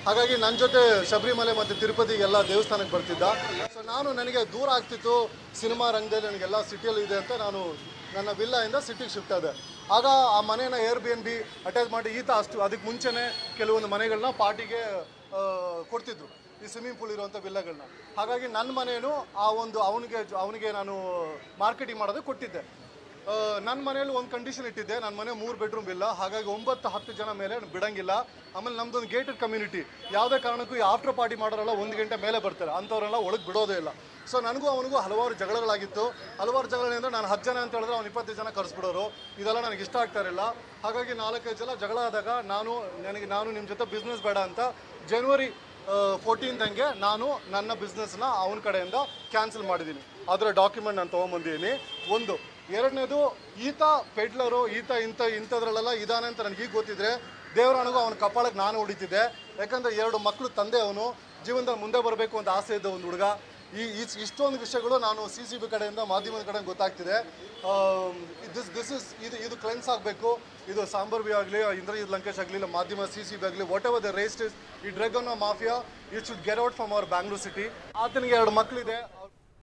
ಹಾಗಾಗಿ ನನ್ನ ಜೊತೆ ಶಬರಿಮಲೆ ಮತ್ತು ತಿರುಪತಿಗೆ ಎಲ್ಲ ದೇವಸ್ಥಾನಕ್ಕೆ ಬರ್ತಿದ್ದ ಸೊ ನಾನು ನನಗೆ ದೂರ ಆಗ್ತಿತ್ತು ಸಿನಿಮಾ ರಂಗದಲ್ಲಿ ನನಗೆಲ್ಲ ಸಿಟಿಯಲ್ಲಿ ಇದೆ ಅಂತ ನಾನು ನನ್ನ ವಿಲ್ಲಾಯಿಂದ ಸಿಟಿಗೆ ಶಿಫ್ಟ್ ಆದೆ ಆಗ ಆ ಮನೇನ Airbnb attach ಮಾಡಿ ಈತ ಅಷ್ಟು ಅದಕ್ಕೆ ಮುಂಚೆನೇ ಕೆಲವೊಂದು ಮನೆಗಳನ್ನ ಪಾರ್ಟಿಗೆ ಆ, ಕೊಡ್ತಿದ್ರು ಈ ಸ್ವಿಮ್ಮಿಂಗ್ ಪೂಲ್ ಇರುವಂಥ ವಿಲ್ಲಗಳನ್ನ ಹಾಗಾಗಿ ನನ್ನ ಮನೇನು ಆ ಒಂದು ಅವನಿಗೆ ಅವನಿಗೆ ನಾನು ಮಾರ್ಕೆಟಿಂಗ್ ಮಾಡೋದಕ್ಕೆ ಕೊಟ್ಟಿದ್ದೆ ನನ್ನ ಮನೇಲಿ ಒಂದು ಕಂಡೀಷನ್ ಇಟ್ಟಿದ್ದೆ ನನ್ನ ಮನೆ ಮೂರು ಬೆಡ್ರೂಮ್ ಇಲ್ಲ ಹಾಗಾಗಿ ಒಂಬತ್ತು ಹತ್ತು ಜನ ಮೇಲೆ ಬಿಡಂಗಿಲ್ಲ ಆಮೇಲೆ ನಮ್ದೊಂದು ಗೇಟೆಡ್ ಕಮ್ಯುನಿಟಿ ಯಾವುದೇ ಕಾರಣಕ್ಕೂ ಈ ಆಫ್ಟರ್ ಪಾರ್ಟಿ ಮಾಡೋರೆಲ್ಲ ಒಂದು ಗಂಟೆ ಮೇಲೆ ಬರ್ತಾರೆ ಅಂಥವ್ರೆಲ್ಲ ಒಳಗೆ ಬಿಡೋದೇ ಇಲ್ಲ ಸೊ ನನಗೂ ಅವನಿಗೂ ಹಲವಾರು ಜಗಳಗಳಾಗಿತ್ತು ಹಲವಾರು ಜಗಳಗಳಿಂದ ನಾನು ಹತ್ತು ಜನ ಅಂತ ಹೇಳಿದ್ರೆ ಅವ್ನು ಇಪ್ಪತ್ತೈದು ಜನ ಕರೆಸ್ಬಿಡೋರು ಇದೆಲ್ಲ ನನಗೆ ಇಷ್ಟ ಆಗ್ತಾ ಇರಲಿಲ್ಲ ಹಾಗಾಗಿ ನಾಲ್ಕೈದು ಜನ ಜಗಳ ಆದಾಗ ನಾನು ನನಗೆ ನಾನು ನಿಮ್ಮ ಜೊತೆ ಬಿಸ್ನೆಸ್ ಬೇಡ ಅಂತ ಜನವರಿ ಫೋರ್ಟೀನ್ದಂಗೆ ನಾನು ನನ್ನ ಬಿಸ್ನೆಸ್ನ ಅವನ ಕಡೆಯಿಂದ ಕ್ಯಾನ್ಸಲ್ ಮಾಡಿದ್ದೀನಿ ಅದರ ಡಾಕ್ಯುಮೆಂಟ್ ನಾನು ತೊಗೊಂಬಂದಿದ್ದೀನಿ ಒಂದು ಎರಡನೇದು ಈತ ಪೆಡ್ಲರು ಈತ ಇಂಥ ಇಂಥದ್ರಲ್ಲೆಲ್ಲ ಇದಾನೆ ಅಂತ ನನಗೆ ಈಗ ಗೊತ್ತಿದ್ರೆ ದೇವರಾಣಿಗೂ ಅವನ ಕಪಾಳಕ್ಕೆ ನಾನು ಹೊಡಿತಿದ್ದೆ ಯಾಕಂದರೆ ಎರಡು ಮಕ್ಕಳು ತಂದೆ ಅವನು ಜೀವನದಲ್ಲಿ ಮುಂದೆ ಬರಬೇಕು ಅಂತ ಆಸೆ ಇದ್ದ ಒಂದು ಹುಡುಗ ಈ ಇಸ್- ಇಷ್ಟೊಂದು ವಿಷಯಗಳು ನಾನು ಸಿ ಸಿ ಬಿ ಕಡೆಯಿಂದ ಮಾಧ್ಯಮದ ಕಡೆಯಿಂದ ಗೊತ್ತಾಗ್ತಿದೆ ದಿಸ್ ದಿಸ್ ಇಸ್ ಇದು ಇದು ಕ್ಲೆನ್ಸ್ ಆಗಬೇಕು ಇದು ಸಾಂಬರ್ವಿ ಆಗಲಿ ಇಂದ್ರಜಿತ್ ಲಂಕೇಶ್ ಆಗಲಿ ಇಲ್ಲ ಮಾಧ್ಯಮ ಸಿ ಸಿ ಬಿ ಆಗಲಿ whatever the rest is ಈ ಡ್ರಗ್ ಅನ್ನೋ mafia it should get out from our Bangalore city ಆತನಿಗೆ ಎರಡು ಮಕ್ಕಳಿದೆ